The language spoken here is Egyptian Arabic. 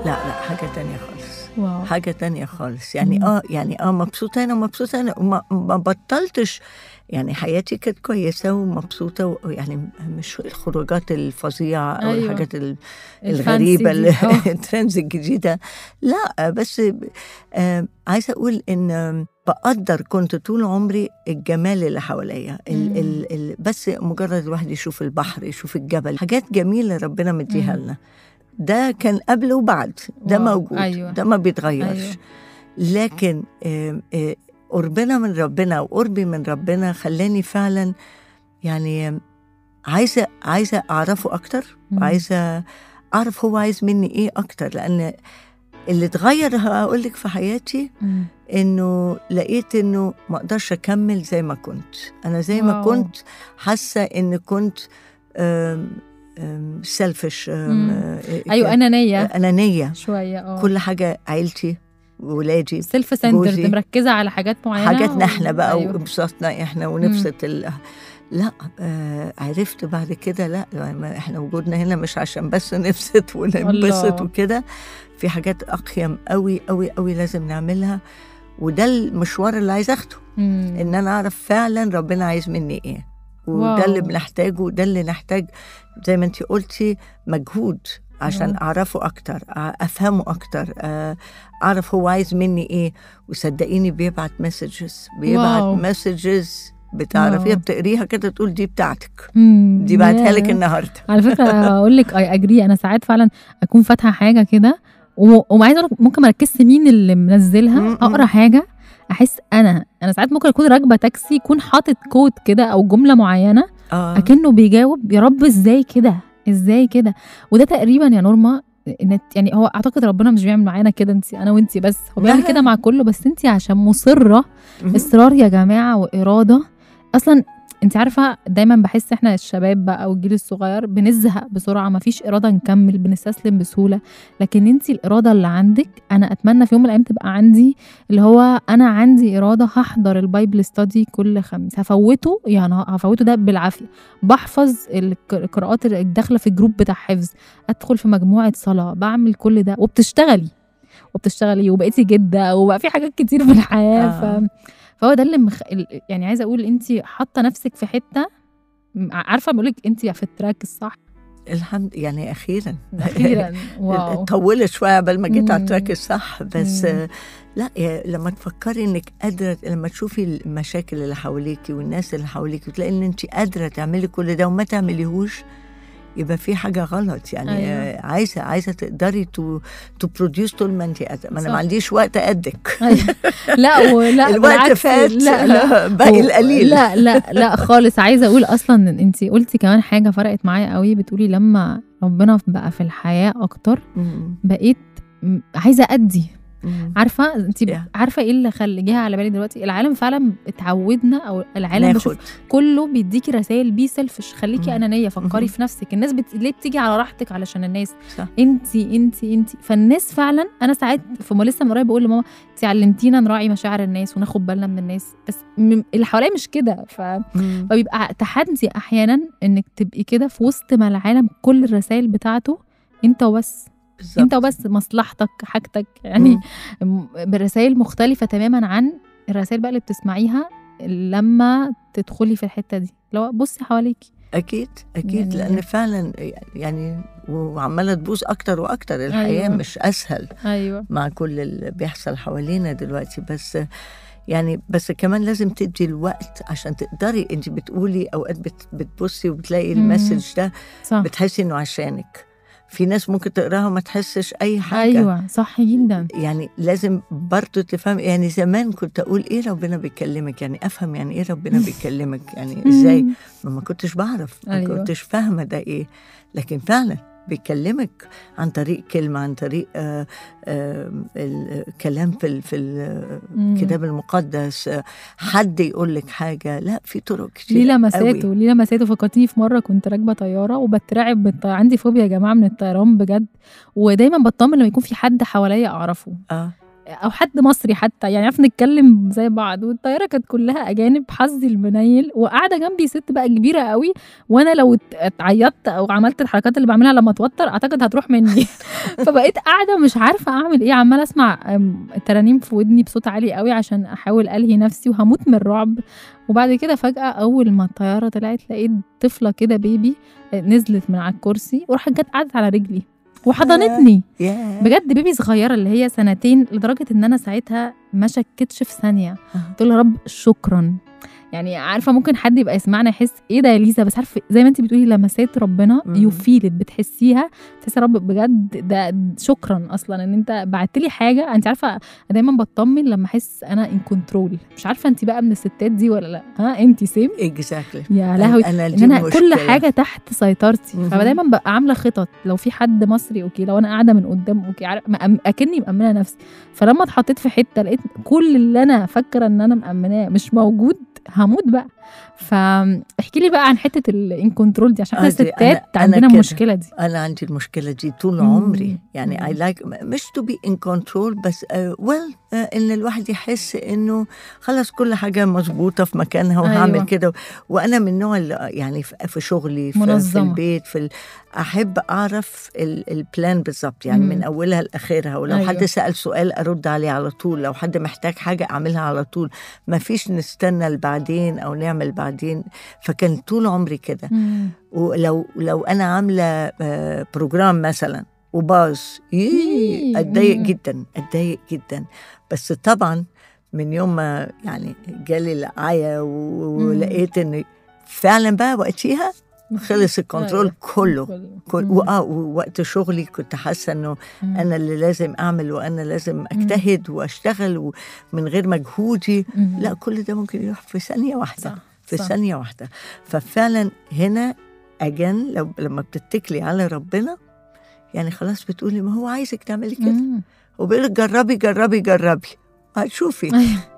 لا لا حاجه تانية خالص واو حاجة تانية خالص يعني مم. اه يعني اه مبسوطة أنا ومبسوطة أنا وما ما بطلتش يعني حياتي كانت كويسة ومبسوطة ويعني مش الخروجات الفظيعة أو أيوة. الحاجات ال- الفانسي الغريبة دي. ال- آه. الترندز الجديدة لا بس آه عايزة أقول إن آم، بقدر كنت طول عمري الجمال اللي حواليا ال مم. ال ال بس مجرد الواحد يشوف البحر يشوف الجبل حاجات جميلة ربنا مديها مم. لنا ده كان قبل وبعد ده واو. موجود أيوة. ده ما بيتغيرش أيوة. لكن آم، آه، قربنا من ربنا وقربي من ربنا خلاني فعلا يعني آم، عايزه عايزه اعرفه اكتر مم. وعايزه اعرف هو عايز مني ايه اكتر لان اللي اتغير هقول لك في حياتي مم. انه لقيت انه ما اقدرش اكمل زي ما كنت انا زي ما واو. كنت حاسه ان كنت سيلفش مم. ايوه انانيه انانيه شويه اه كل حاجه عيلتي وولادي سيلف سنترد جوزي. مركزه على حاجات معينه حاجاتنا احنا بقى أيوة. وانبساطنا احنا ونبسط ال... لا آه عرفت بعد كده لا ما احنا وجودنا هنا مش عشان بس نبسط وننبسط الله. وكده في حاجات اقيم قوي قوي قوي لازم نعملها وده المشوار اللي عايز اخده مم. ان انا اعرف فعلا ربنا عايز مني ايه وده واو. اللي بنحتاجه وده اللي نحتاج زي ما انت قلتي مجهود عشان واو. اعرفه اكتر أ- افهمه اكتر آه، اعرف هو عايز مني ايه وصدقيني بيبعت مسجز بيبعت واو. مسجز بتعرفيها واو. بتقريها كده تقول دي بتاعتك مم. دي بعتها لك ياه. النهارده على فكره اقول لك اي اجري انا ساعات فعلا اكون فاتحه حاجه كده و- وما عايزه اقول لك ممكن ما اركزش مين اللي منزلها م- م. اقرا حاجه احس انا انا ساعات ممكن اكون راكبه تاكسي يكون حاطط كود كده او جمله معينه اه اكنه بيجاوب يا رب ازاي كده ازاي كده وده تقريبا يا نورما إن- يعني هو اعتقد ربنا مش بيعمل معانا كده انت انا وانت بس هو بيعمل لا. كده مع كله بس انت عشان مصره مهم. اصرار يا جماعه واراده اصلا انت عارفه دايما بحس احنا الشباب بقى او الجيل الصغير بنزهق بسرعه ما فيش اراده نكمل بنستسلم بسهوله لكن انت الاراده اللي عندك انا اتمنى في يوم من الايام تبقى عندي اللي هو انا عندي اراده هحضر البايبل ستادي كل خميس هفوته يعني هفوته ده بالعافيه بحفظ الك- القراءات اللي داخله في الجروب بتاع حفظ ادخل في مجموعه صلاه بعمل كل ده وبتشتغلي وبتشتغلي وبقيتي جده وبقى في حاجات كتير في الحياه آه. ف... فهو ده اللي مخ... ال- يعني عايزه اقول انت حاطه نفسك في حته م- عارفه بقول لك انت في التراك الصح الحمد يعني اخيرا اخيرا واو طولت شويه قبل ما جيت على مم. التراك الصح بس مم. آه، لا يا- لما تفكري انك قادره لما تشوفي المشاكل اللي حواليكي والناس اللي حواليكي وتلاقي ان انت قادره تعملي كل ده وما تعمليهوش يبقى في حاجه غلط يعني أيوة. آه، عايزه عايزه تقدري تو تو بروديوس طول ما انت قادره ما انا صح. ما عنديش وقت قدك أيوة. لا ولا الوقت بالعكس، فات لا لا باقي و- القليل لا لا لا خالص عايزه اقول اصلا انت قلتي كمان حاجه فرقت معايا قوي بتقولي لما ربنا بقى في الحياه اكتر مم. بقيت م- عايزه ادي مم. عارفه انت Yeah. عارفه ايه اللي خلي جه على بالي دلوقتي العالم فعلا اتعودنا او العالم ناخد بشوف كله بيديكي رسائل بي سيلفش خليكي مم. انانيه فكري مهم. في نفسك الناس بت... ليه بتيجي على راحتك علشان الناس صح. انتي انتي انتي فالناس فعلا انا ساعات في ما لسه من قريب بقول لماما انتي علمتينا نراعي مشاعر الناس وناخد بالنا من الناس بس م... اللي حواليا مش كده ف... مم. فبيبقى تحدي احيانا انك تبقي كده في وسط ما العالم كل الرسائل بتاعته انت وبس بالظبط. انت وبس مصلحتك حاجتك يعني مم. برسائل مختلفة تماما عن الرسائل بقى اللي بتسمعيها لما تدخلي في الحتة دي لو بصي حواليكي اكيد اكيد يعني- لان فعلا يعني وعماله تبوظ اكتر واكتر الحياه أيوة. أيوة. مش اسهل ايوه مع كل اللي بيحصل حوالينا دلوقتي بس يعني بس كمان لازم تدي الوقت عشان تقدري انت بتقولي اوقات بت بتبصي وبتلاقي مم. المسج ده صح بتحسي انه عشانك في ناس ممكن تقراها وما تحسش اي حاجه ايوه صح جدا يعني لازم برضه تفهم يعني زمان كنت اقول ايه ربنا بيكلمك يعني افهم يعني ايه ربنا بيكلمك يعني ازاي مم. ما ما كنتش بعرف ما أيوة. كنتش فاهمه ده ايه لكن فعلا بيكلمك عن طريق كلمه عن طريق آه آه الكلام في ال- في مم. الكتاب المقدس آه حد يقول لك حاجه لا في طرق كتير ليه قوي. لمساته ليه لمساته فكرتيني في مره كنت راكبه طياره وبترعب بالطيارة. عندي فوبيا يا جماعه من الطيران بجد ودايما بطمن لما يكون في حد حواليا اعرفه اه او حد مصري حتى يعني عارف نتكلم زي بعض والطياره كانت كلها اجانب حظي المنيل وقاعده جنبي ست بقى كبيره قوي وانا لو ات- اتعيطت او عملت الحركات اللي بعملها لما اتوتر اعتقد هتروح مني فبقيت قاعده مش عارفه اعمل ايه عماله اسمع أم، ترانيم في ودني بصوت عالي قوي عشان احاول الهي نفسي وهموت من الرعب وبعد كده فجاه اول ما الطياره طلعت لقيت طفله كده بيبي آه، نزلت من على الكرسي وراحت جت قعدت على رجلي وحضنتني يا بجد بيبي صغيره اللي هي سنتين لدرجه ان انا ساعتها ما شكتش في ثانيه قلت له يا رب شكرا يعني عارفه ممكن حد يبقى يسمعنا يحس ايه ده يا ليزا بس عارفه زي ما انت بتقولي لمسات ربنا مم. يو فيل بتحسيها تحسي يا رب بجد ده شكرا اصلا ان انت بعت لي حاجه انت عارفه أنا دايما بطمن لما احس انا ان كنترول مش عارفه انت بقى من الستات دي ولا لا ها انت سيم اكزاكتلي يا لهوي انا ان دي انا كل مشكلة. حاجه تحت سيطرتي مهم. فدايما ببقى عامله خطط لو في حد مصري اوكي لو انا قاعده من قدام اوكي عارف مأم... اكني مأمنه نفسي فلما اتحطيت في حته لقيت كل اللي انا فاكره ان انا مأمناه مش موجود هموت بقى فاحكي لي بقى عن حته الان كنترول دي عشان احنا آه، دي أنا- الستات أنا عندنا كده. المشكله دي انا عندي المشكله دي طول مم. عمري يعني مم. اي لايك مش تو بي ان كنترول بس ويل ان الواحد يحس انه خلاص كل حاجه مظبوطه في مكانها وهعمل أيوة. كده وانا من النوع اللي يعني في في شغلي في, في منظمة. البيت في ال... احب اعرف ال- البلان بالظبط يعني مم. من اولها لاخرها ولو أيوة. حد سال سؤال ارد عليه على طول لو حد محتاج حاجه اعملها على طول ما فيش نستنى لبعدين او نعمل بعدين فكان طول عمري كده مم. ولو لو انا عامله آه، بروجرام مثلا وباظ ييه، ييه، اتضايق مم. جدا اتضايق جدا بس طبعا من يوم ما يعني جالي العيا و- مم. ولقيت ان فعلا بقى وقتها خلص الكنترول أيوة. كله كل مم. واه ووقت شغلي كنت حاسه انه مم. انا اللي لازم اعمل وانا لازم اجتهد واشتغل ومن غير مجهودي مم. لا كل ده ممكن يروح في ثانيه واحده صح في صح. ثانية واحدة ففعلا هنا أجن لو لما بتتكلي على ربنا يعني خلاص بتقولي ما هو عايزك تعملي كده مم. وبيقول لك جربي جربي جربي هتشوفي أيوة.